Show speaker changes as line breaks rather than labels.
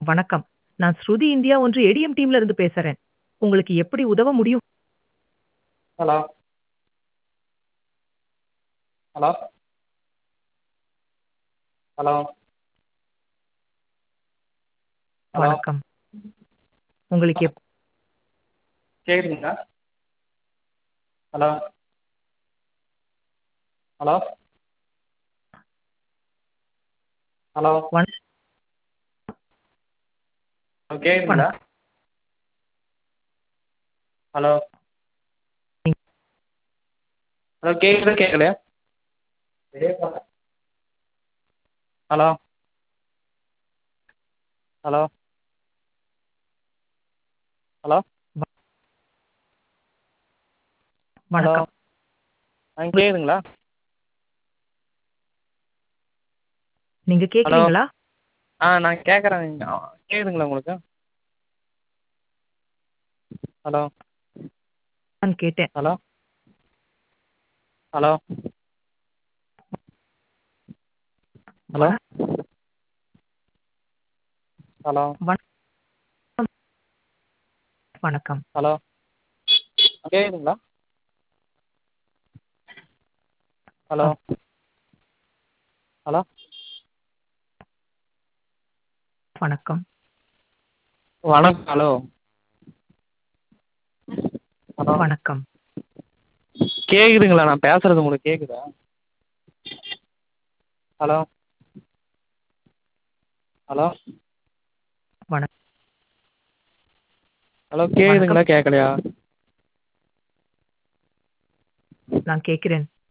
வணக்கம். நான் ஸ்ருதி இந்தியா ஒன்று ஏடிஎம் டீம்ல இருந்து பேசுறேன். உங்களுக்கு எப்படி உதவ முடியும்?
ஹலோ ஹலோ ஹலோ ஹலோ
வணக்கம். உங்களுக்கு எப்
கேக்குதுங்களா ஹலோ ஹலோ ஹலோ
வண
ஹலோ கேக்குதுங்களா
வணக்கம்.
ஹலோ
ம்.
ஹலோ கேக்குதா கேக்கலையா ஹலோ ஹலோ ஹலோ
வ
ஹலோ
வணக்கம்.
ஆ கேக்குதுங்களா
நீங்க
ஹலோ
கேட்கிறீங்களா?
ஆ நான் கேட்குறேன் கேக்குதுங்களா உங்களுக்கு ஹலோ
நான் கேட்டேன்.
ஹலோ ஹலோ ஹலோ
வண
ஹலோ
வணக்கம். வணக்கம்.
ஹலோ கேக்குதுங்களா ஹலோ
அ
ஹலோ
வணக்கம்.
வணக் ஹலோ ஹலோ
வணக்கம்.
கேக்குதுங்களா நான் பேசுறது உங்களுக்கு கேக்குதா ஹலோ ஹலோ
வணக்
ஹலோ
வணக்கம்.
கேக்குதுங்களா கேக்கலையா
நான் கேட்கிறேன்.